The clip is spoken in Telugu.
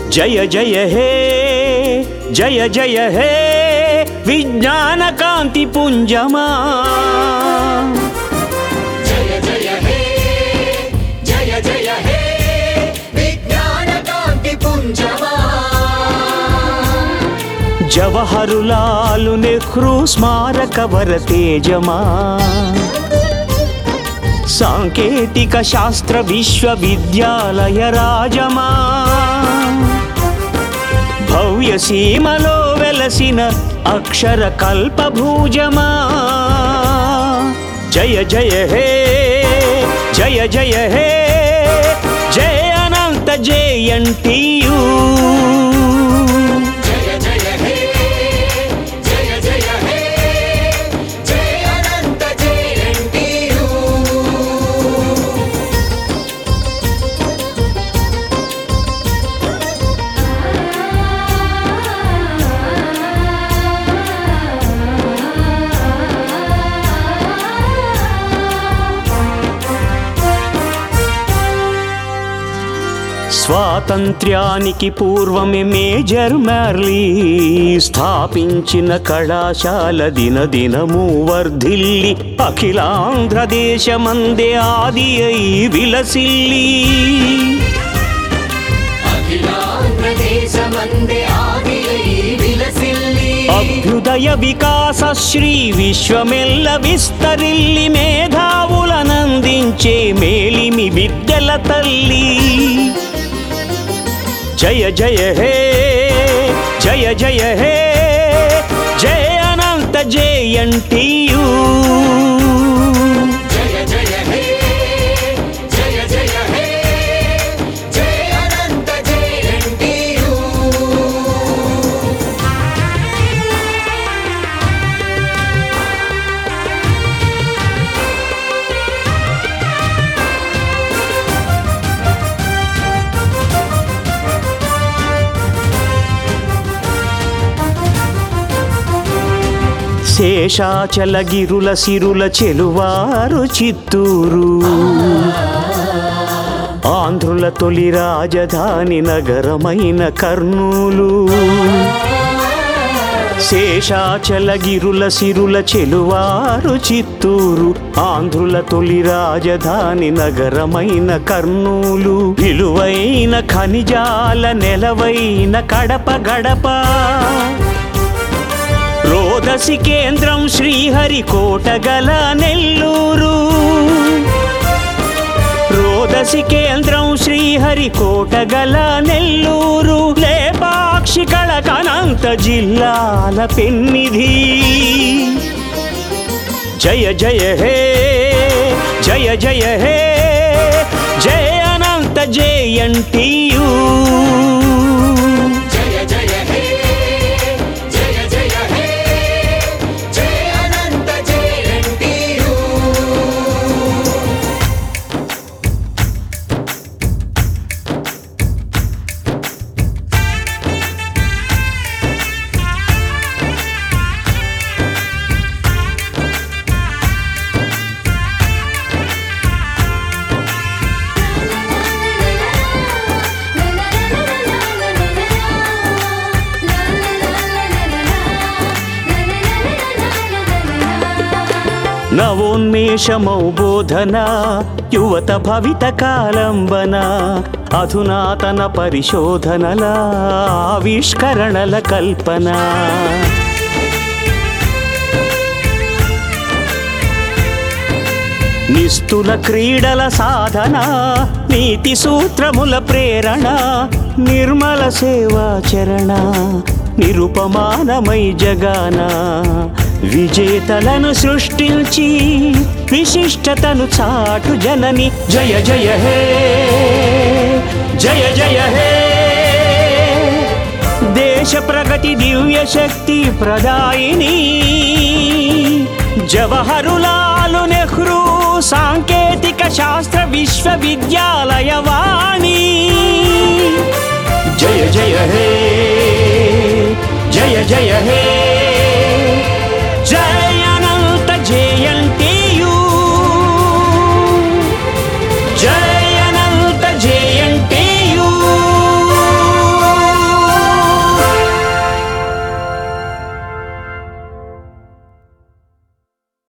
జయ జయ హే జయ జయ హే విజ్ఞాన కాంతి పుంజమా జయ జయ హే జయ జయ హే విజ్ఞాన కాంతి పుంజమా జవహరులాలు నెహ్రూ స్మారక వర తేజమా సాంకేతిక శాస్త్ర విశ్వవిద్యాలయ రాజమా భవ్య సీమలో వెలసిన అక్షర కల్పభూజమా జయ జయ హే జయ జయ హే జయ అనంత జయంటియూ జయ జయ హే జయ జయ హే జయ అనంత జయంతియు స్వాతంత్ర్యానికి పూర్వమే మేజర్ మ్యార్లీ స్థాపించిన కళాశాల దినదినము వర్ధిల్లి అఖిలాంధ్రదేశమందే ఆది అయి విలసిల్లి అఖిలాంధ్రదేశమందే ఆది అయి విలసిల్లి అభ్యుదయ వికాస శ్రీ విశ్వమెల్ల విస్తరిల్లి మేధావులనందించే మేలిమి విద్యల తల్లి జయ జయ హే జయ జయ హే జయ అనంత జయంటియూ జయ జయ హే జయ జయ హే జయ అనంత జయంతియు శేషాచల గిరుల సిరుల చెలువారు చిత్తూరు ఆంధ్రుల తొలి రాజధాని నగరమైన కర్నూలు శేషాచల గిరుల సిరుల చెలువారు చిత్తూరు ఆంధ్రుల తొలి రాజధాని నగరమైన కర్నూలు విలువైన ఖనిజాల నెలవైన కడప గడప రోదసి కేంద్రం శ్రీహరికోట గల నెల్లూరు రోదసి కేంద్రం శ్రీహరికోట గల నెల్లూరు లేపాక్షి కళకనంత జిల్లాల పెన్నిధి జయ జయ హే జయ జయ హే జయ అనంత జయంటియూ జయ జయ హే జయ జయ హే జయ అనంత జయంతియు నవోన్మేషమౌ బోధన యువత భవిత కాలంబన అధునాతన పరిశోధనల ఆవిష్కరణల కల్పన నిస్తుల క్రీడల సాధన నీతి సూత్రముల ప్రేరణ నిర్మల సేవాచరణ నిరుపమానమై జగాన విజేతలను సృష్టించి విశిష్టతను చాటు జనని జయ జయ హే జయ జయ హే దేశ ప్రగతి దివ్య శక్తి ప్రదాయిని జవహరులాలు నెహ్రూ సాంకేతిక శాస్త్ర విశ్వవిద్యాలయ వాణి జయ జయ హే జయ జయ హే